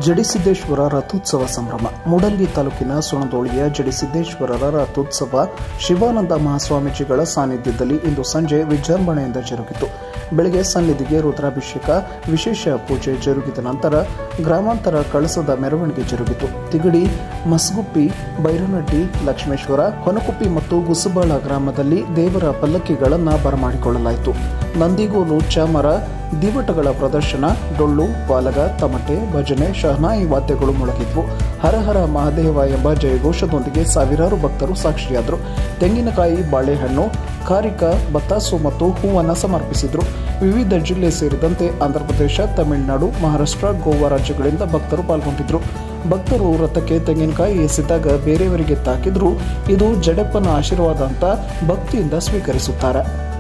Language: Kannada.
ಜಡಿಸಿದ್ದೇಶ್ವರ ರಥೋತ್ಸವ ಸಂಭ್ರಮ ಮೂಡಲ್ಗಿ ತಾಲೂಕಿನ ಸುಣದೋಳಿಯ ಜಡಿಸಿದ್ದೇಶ್ವರರ ರಥೋತ್ಸವ ಶಿವಾನಂದ ಮಹಾಸ್ವಾಮೀಜಿಗಳ ಸಾನ್ನಿಧ್ಯದಲ್ಲಿ ಇಂದು ಸಂಜೆ ವಿಜೃಂಭಣೆಯಿಂದ ಜರುಗಿತು ಬೆಳಗ್ಗೆ ಸನ್ನಿಧಿಗೆ ರುದ್ರಾಭಿಷೇಕ ವಿಶೇಷ ಪೂಜೆ ಜರುಗಿದ ನಂತರ ಗ್ರಾಮಾಂತರ ಕಳಸದ ಮೆರವಣಿಗೆ ಜರುಗಿತು ತಿಗಡಿ ಮಸ್ಗುಪ್ಪಿ ಬೈರನಟ್ಟಿ ಲಕ್ಷ್ಮೇಶ್ವರ ಹೊನಕುಪ್ಪಿ ಮತ್ತು ಗುಸುಬಾಳ ಗ್ರಾಮದಲ್ಲಿ ದೇವರ ಪಲ್ಲಕ್ಕಿಗಳನ್ನು ಬರಮಾಡಿಕೊಳ್ಳಲಾಯಿತು ನಂದಿಗೋಲು ಚಾಮರ ದಿವಟಗಳ ಪ್ರದರ್ಶನ ಡೊಳ್ಳು ಬಾಲಗ ತಮಟೆ ಭಜನೆ ಶಹನಾಯಿ ವಾದ್ಯಗಳು ಮೊಳಗಿದ್ವು ಹರಹರ ಮಹಾದೇವ ಎಂಬ ಜಯಘೋಷದೊಂದಿಗೆ ಸಾವಿರಾರು ಭಕ್ತರು ಸಾಕ್ಷಿಯಾದರು ತೆಂಗಿನಕಾಯಿ ಬಾಳೆಹಣ್ಣು ಕಾರಿಕ ಬತ್ತಾಸು ಮತ್ತು ಹೂವನ್ನು ಸಮರ್ಪಿಸಿದರು ವಿವಿಧ ಜಿಲ್ಲೆ ಸೇರಿದಂತೆ ಆಂಧ್ರಪ್ರದೇಶ ತಮಿಳುನಾಡು ಮಹಾರಾಷ್ಟ್ರ ಗೋವಾ ರಾಜ್ಯಗಳಿಂದ ಭಕ್ತರು ಪಾಲ್ಗೊಂಡಿದ್ದರು ಭಕ್ತರು ರಥಕ್ಕೆ ತೆಂಗಿನಕಾಯಿ ಎಸೆದಾಗ ಬೇರೆಯವರಿಗೆ ತಾಕಿದ್ರು ಇದು ಜಡೆಪ್ಪನ ಆಶೀರ್ವಾದ ಅಂತ ಭಕ್ತಿಯಿಂದ ಸ್ವೀಕರಿಸುತ್ತಾರೆ